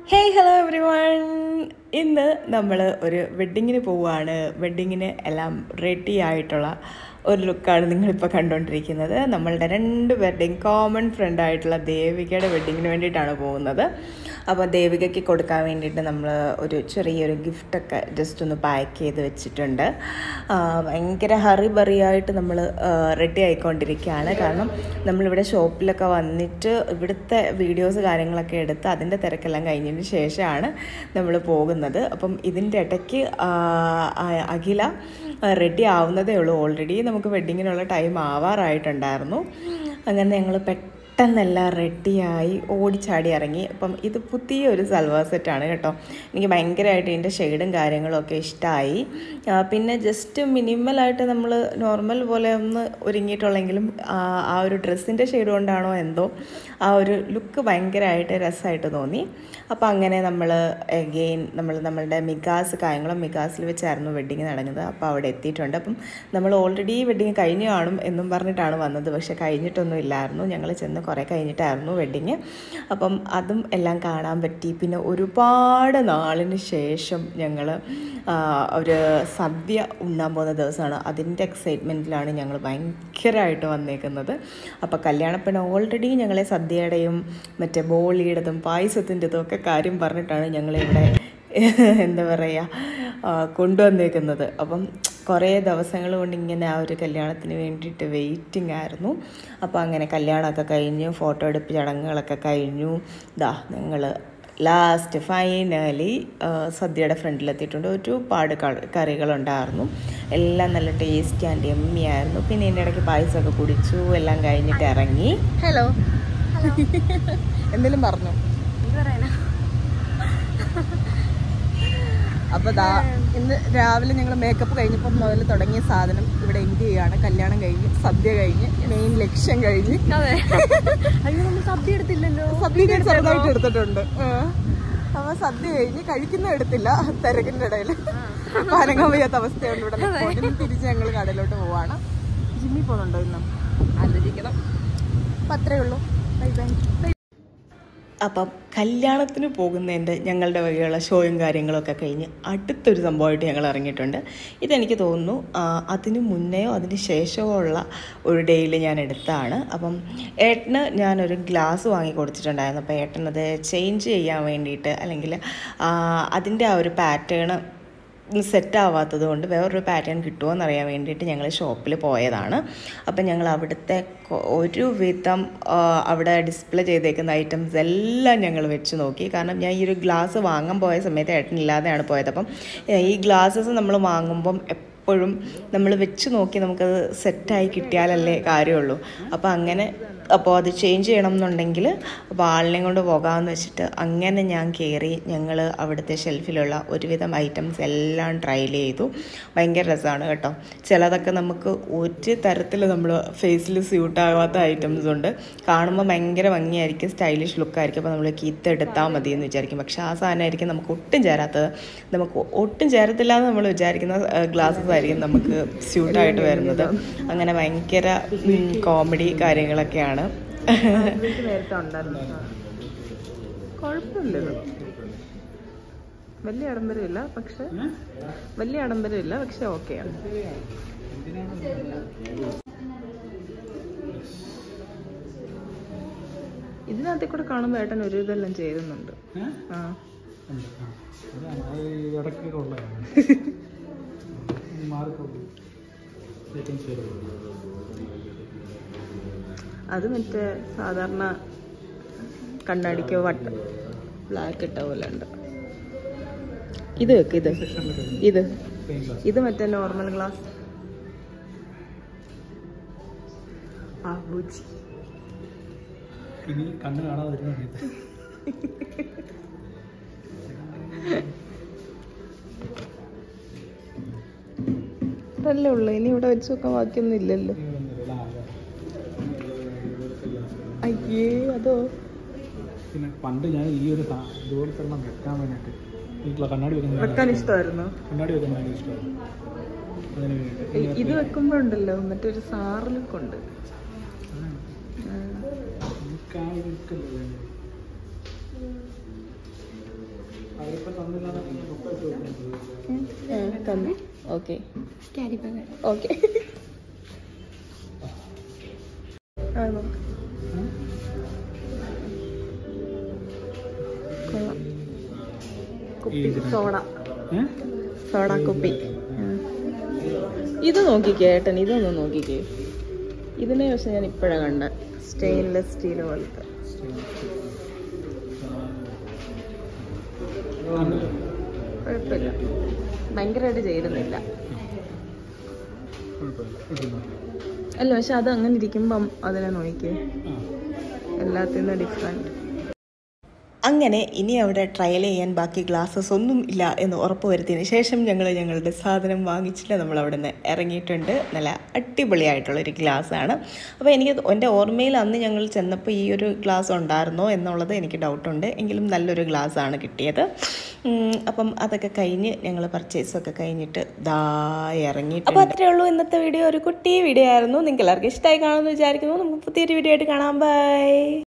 Hey hello every one ഇന്ന് നമ്മൾ ഒരു വെഡ്ഡിങ്ങിന് പോവുകയാണ് വെഡ്ഡിങ്ങിന് എല്ലാം റെഡി ആയിട്ടുള്ള ഒരു ലുക്കാണ് നിങ്ങളിപ്പോൾ കണ്ടുകൊണ്ടിരിക്കുന്നത് നമ്മളുടെ രണ്ട് പേരുടെയും കോമൺ ഫ്രണ്ട് ആയിട്ടുള്ള ദേവികയുടെ വെഡ്ഡിങ്ങിന് വേണ്ടിയിട്ടാണ് പോകുന്നത് അപ്പോൾ ദേവികയ്ക്ക് കൊടുക്കാൻ വേണ്ടിയിട്ട് നമ്മൾ ഒരു ചെറിയൊരു ഗിഫ്റ്റൊക്കെ ജസ്റ്റ് ഒന്ന് പാക്ക് ചെയ്ത് വെച്ചിട്ടുണ്ട് ആ, ഭയങ്കര ഹറി ബറിയായിട്ട് നമ്മൾ റെഡി ആയിക്കൊണ്ടിരിക്കുകയാണ് കാരണം നമ്മളിവിടെ ഷോപ്പിലൊക്കെ വന്നിട്ട് ഇവിടുത്തെ വീഡിയോസ് കാര്യങ്ങളൊക്കെ എടുത്ത് അതിൻ്റെ തിരക്കെല്ലാം കഴിഞ്ഞതിന് ശേഷമാണ് നമ്മൾ പോകുന്നത് അപ്പം ഇതിൻ്റെ ഇടയ്ക്ക് ആ, ആ- അഖില റെഡി ആവുന്നതേ ഉള്ളൂ ഓൾറെഡി നമുക്ക് വെഡ്ഡിങ്ങിനുള്ള ടൈം ആവാറായിട്ടുണ്ടായിരുന്നു അങ്ങനെ ഞങ്ങൾ പെട്ടെന്നെല്ലാം റെഡിയായി ഓടിച്ചാടി ഇറങ്ങി അപ്പം ഇത് പുതിയൊരു സൽവാർ സെറ്റാണ് കേട്ടോ എനിക്ക് ഭയങ്കരമായിട്ട് ഇതിൻ്റെ ഷെയ്ഡും കാര്യങ്ങളും ഒക്കെ ഇഷ്ടമായി ആ, പിന്നെ ജസ്റ്റ് മിനിമലായിട്ട് നമ്മൾ നോർമൽ പോലെ ഒന്ന് ഒരുങ്ങിയിട്ടുള്ളെങ്കിലും ആ ആ ഒരു ഡ്രസ്സിൻ്റെ ഷെയ്ഡ് കൊണ്ടാണോ എന്തോ ആ ഒരു ലുക്ക് ഭയങ്കരമായിട്ട് രസമായിട്ട് തോന്നി അപ്പോൾ അങ്ങനെ നമ്മൾ എഗെയിൻ നമ്മൾ നമ്മളുടെ മികാസ് കായംകുളം മികാസിൽ വെച്ചായിരുന്നു വെഡ്ഡിങ് നടന്നത് അപ്പോൾ അവിടെ എത്തിയിട്ടുണ്ട് അപ്പം നമ്മൾ ഓൾറെഡി വെഡ്ഡിങ് കഴിഞ്ഞു കാണും എന്നും പറഞ്ഞിട്ടാണ് വന്നത് പക്ഷെ കഴിഞ്ഞിട്ടൊന്നും ഇല്ലായിരുന്നു ഞങ്ങൾ ചെന്ന് കുറേ കഴിഞ്ഞിട്ടായിരുന്നു വെഡ്ഡിങ് അപ്പം അതും എല്ലാം കാണാൻ പറ്റി പിന്നെ ഒരുപാട് നാളിന് ശേഷം ഞങ്ങൾ ഒരു സദ്യ ഉണ്ണാൻ പോകുന്ന ദിവസമാണ് അതിൻ്റെ എക്സൈറ്റ്മെൻറ്റിലാണ് ഞങ്ങൾ ഭയങ്കരമായിട്ട് വന്നേക്കുന്നത് അപ്പോൾ കല്യാണപ്പെണ്ണ ഓൾറെഡി ഞങ്ങളെ സദ്യയുടെയും മറ്റേ ബോളിയുടേതും പായസത്തിൻ്റെതും ഒക്കെ കാര്യം പറഞ്ഞിട്ടാണ് ഞങ്ങളിവിടെ എന്താ പറയുക കൊണ്ടുവന്നേക്കുന്നത് അപ്പം കുറേ ദിവസങ്ങൾ കൊണ്ട് ഇങ്ങനെ ആ ഒരു കല്യാണത്തിന് വേണ്ടിയിട്ട് വെയിറ്റിംഗ് ആയിരുന്നു അപ്പോൾ അങ്ങനെ കല്യാണമൊക്കെ കഴിഞ്ഞു ഫോട്ടോ എടുപ്പ് ചടങ്ങുകളൊക്കെ കഴിഞ്ഞു ദാ ഞങ്ങൾ ലാസ്റ്റ് ഫൈനലി സദ്യയുടെ ഫ്രണ്ടിലെത്തിയിട്ടുണ്ട് ഒരുപാട് ക- കറികളുണ്ടായിരുന്നു എല്ലാം നല്ല ടേസ്റ്റി ആൻഡ് എമ്മി ആയിരുന്നു പിന്നെ ഇതിൻ്റെ ഇടയ്ക്ക് പായസമൊക്കെ കുടിച്ചു എല്ലാം കഴിഞ്ഞിട്ട് ഇറങ്ങി ഹലോ എന്തെങ്കിലും പറഞ്ഞു അപ്പോൾ ദാ ഇന്ന് രാവിലെ ഞങ്ങൾ മേക്കപ്പ് കഴിഞ്ഞപ്പോൾ മുതൽ തുടങ്ങിയ സാധനം ഇവിടെ എൻഡ് ചെയ്യാണ് കല്യാണം കഴിഞ്ഞ് സദ്യ കഴിഞ്ഞ് മെയിൻ ലക്ഷ്യം കഴിഞ്ഞ് അതെ അയ്യോ നമ്മൾ സദ്യ എടുത്തില്ലല്ലോ സദ്യ ഞാൻ ചെറുതായിട്ട് എടുത്തിട്ടുണ്ട് അപ്പൊ സദ്യ കഴിഞ്ഞ് കഴിക്കുന്ന എടുത്തില്ല തിരക്കിന്റെ ഇടയിൽ പനങ്ങാൻ വയ്യാത്ത അവസ്ഥയുണ്ട് ഇവിടെ നിൽക്കുമ്പോൾ. ഇനി തിരിച്ച് ഞങ്ങൾ കടയിലോട്ട് പോവാണ് ജിമ്മി പോകുന്നുണ്ടോ ഇന്നും ആലോചിക്കണം അപ്പം അത്രേ ഉള്ളൂ ബൈ ബൈ അപ്പം കല്യാണത്തിന് പോകുന്നതിൻ്റെ ഞങ്ങളുടെ വകയുള്ള ഷോയും കാര്യങ്ങളൊക്കെ കഴിഞ്ഞ് അടുത്തൊരു സംഭവമായിട്ട് ഞങ്ങൾ ഇറങ്ങിയിട്ടുണ്ട് ഇതെനിക്ക് തോന്നുന്നു ആ, അതിന് മുന്നെയോ അതിന് ശേഷമോ ഉള്ള ഒരു ഡേയിൽ ഞാൻ എടുത്തതാണ് അപ്പം ഏട്ടന് ഞാനൊരു ഗ്ലാസ് വാങ്ങി കൊടുത്തിട്ടുണ്ടായിരുന്നു അപ്പോൾ ഏട്ടനത് ചേഞ്ച് ചെയ്യാൻ വേണ്ടിയിട്ട് അല്ലെങ്കിൽ അതിൻ്റെ ആ ഒരു പാറ്റേൺ സെറ്റ് ആവാത്തത് കൊണ്ട് വേറൊരു പാറ്റേൺ കിട്ടുമോ എന്നറിയാൻ വേണ്ടിയിട്ട് ഞങ്ങൾ ഷോപ്പിൽ പോയതാണ് അപ്പം ഞങ്ങൾ അവിടുത്തെ കൊ- ഒരുവിധം ആ, അവിടെ ഡിസ്പ്ലേ ചെയ്തേക്കുന്ന ഐറ്റംസ് എല്ലാം ഞങ്ങൾ വെച്ച് നോക്കി കാരണം ഞാൻ ഈ ഒരു ഗ്ലാസ് വാങ്ങാൻ പോയ സമയത്ത് ഏട്ടനില്ലാതെയാണ് പോയത് അപ്പം ഏ, ഈ ഗ്ലാസ്സസ് നമ്മൾ വാങ്ങുമ്പം എപ്പോഴും നമ്മൾ വെച്ച് നോക്കി നമുക്കത് സെറ്റായി കിട്ടിയാലല്ലേ കാര്യമുള്ളൂ അപ്പോൾ അങ്ങനെ അപ്പോൾ അത് ചേഞ്ച് ചെയ്യണം എന്നുണ്ടെങ്കിൽ അപ്പോൾ ആളിനെയും കൊണ്ട് പോകാമെന്ന് വെച്ചിട്ട് അങ്ങനെ ഞാൻ കയറി ഞങ്ങൾ അവിടുത്തെ ഷെൽഫിലുള്ള ഒരുവിധം ഐറ്റംസ് എല്ലാം ട്രയൽ ചെയ്തു ഭയങ്കര രസമാണ് കേട്ടോ ചിലതൊക്കെ നമുക്ക് ഒരു തരത്തിൽ നമ്മൾ ഫേസിൽ സ്യൂട്ടാകാത്ത ഐറ്റംസ് ഉണ്ട് കാണുമ്പോൾ ഭയങ്കര ഭംഗിയായിരിക്കും സ്റ്റൈലിഷ് ലുക്കായിരിക്കും അപ്പോൾ നമ്മൾ കീത്ത് എടുത്താൽ മതി എന്ന് വിചാരിക്കും പക്ഷേ ആ സാധനമായിരിക്കും നമുക്ക് ഒട്ടും ചേരാത്തത് നമുക്ക് ഒട്ടും ചേരത്തില്ല എന്ന് നമ്മൾ വിചാരിക്കുന്ന ഗ്ലാസ്സസ് ആയിരിക്കും നമുക്ക് സ്യൂട്ടായിട്ട് വരുന്നത് അങ്ങനെ ഭയങ്കര കോമഡി കാര്യങ്ങളൊക്കെയാണ് നേരത്തെ ഉണ്ടായിരുന്നു കുഴപ്പമില്ല വലിയ ആഡംബരമില്ല പക്ഷെ വലിയ ആഡംബരമില്ല പക്ഷെ ഓക്കെയാണ് ഇതിനകത്ത് കൂടെ കാണുമ്പോൾ ഏട്ടൻ ഒരു ഇതെല്ലാം ചേരുന്നുണ്ട് ആ ഇടയ്ക്കൊക്കെ ഉള്ളതാണ് മാറിക്കോളൂ അത് മറ്റേ സാധാരണ കണ്ണാടിക്കോ വട്ട ബ്ലാക്ക് ഇട്ട പോലെ ഉണ്ട് ഇത് വെക്ക് ഇത് ഇത് ഇത് മറ്റേ നോർമൽ ഗ്ലാസ് ആ ബുജി ഇനി കണ്ണ് കാണാതെ വരുന്ന സമയത്ത് ഇതല്ലേ ഉള്ളു ഇനി ഇവിടെ വെച്ച് നോക്കാൻ ബാക്കിയൊന്നും ഇല്ലല്ലോ അയ്യേ അതോ പിന്നെ പണ്ട് ഞാൻ ഈ ഒരു സാ- ഇതുപോലത്തെ എണ്ണം വെക്കാൻ വേണ്ടിയിട്ട് വീട്ടിലെ കണ്ണാടി വെക്കുന്ന വെക്കാൻ ഇഷ്ടമായിരുന്നു കണ്ണാടി വെക്കാൻ ഭയങ്കര ഇഷ്ടമാണ് അതിന് വേണ്ടിയിട്ട് ഇത് വെക്കുമ്പോഴുണ്ടല്ലോ മറ്റൊരു സാറ് ലുക്ക് ഉണ്ട് എനിക്ക് ആ ഒരു look അല്ലേ വേണ്ടത്. അവരിപ്പോൾ തന്നില്ലാതെ മൊത്തമായിട്ട് കൊടുക്കുന്നത് തന്നു ഓക്കെ ക്യാരി ബാഗ് ഓക്കെ ആ നോക്ക് കൊള്ളാം കുപ്പി ഇതിനകത്ത്. സോഡ ഏഹ് സോഡ കുപ്പി ഇത് നോക്കിക്കേ ഏട്ടൻ ഇതൊന്ന് നോക്കിക്കേ ഇതിനെ പക്ഷെ ഞാൻ ഇപ്പോഴാണ് കണ്ട സ്റ്റെയിൻലെസ് സ്റ്റീൽ പോലത്തെ കുഴപ്പമില്ല ഭയങ്കരമായിട്ട് ചേരുന്നില്ല കുഴപ്പമില്ല ഇടുന്നു. അല്ല പക്ഷെ അത് അങ്ങനെ ഇരിക്കുമ്പം അതിനെ നോക്കിക്കേ ആ എല്ലാത്തിൽ നിന്ന് ഡിഫറെൻറ്റ് അങ്ങനെ ഇനി അവിടെ ട്രയൽ ചെയ്യാൻ ബാക്കി ഗ്ലാസ്സസ് ഒന്നും ഇല്ല എന്ന് ഉറപ്പ് വരുത്തിയതിന് ശേഷം ഞങ്ങൾ ഞങ്ങളുടെ സാധനം വാങ്ങിച്ചിട്ട് നമ്മൾ അവിടെ നിന്ന് ഇറങ്ങിയിട്ടുണ്ട് നല്ല അടിപൊളിയായിട്ടുള്ളൊരു ഗ്ലാസ്സാണ് അപ്പോൾ എനിക്ക് എൻ്റെ ഓർമ്മയിൽ അന്ന് ഞങ്ങൾ ചെന്നപ്പോൾ ഈ ഒരു ഗ്ലാസ് ഉണ്ടായിരുന്നോ എന്നുള്ളത് എനിക്ക് ഡൗട്ടുണ്ട് എങ്കിലും നല്ലൊരു ഗ്ലാസ്സാണ് കിട്ടിയത് ഉം, അപ്പം അതൊക്കെ കഴിഞ്ഞ് ഞങ്ങൾ പർച്ചേസൊക്കെ കഴിഞ്ഞിട്ട് ദാ ഇറങ്ങിയിട്ട് അപ്പോൾ അത്രേ ഉള്ളൂ ഇന്നത്തെ വീഡിയോ ഒരു കുട്ടി വീഡിയോ ആയിരുന്നു നിങ്ങൾക്ക് എല്ലാവർക്കും ഇഷ്ടമായി കാണുമെന്ന് വിചാരിക്കുന്നു നമുക്ക് പുതിയൊരു വീഡിയോ ആയിട്ട് കാണാം ബൈ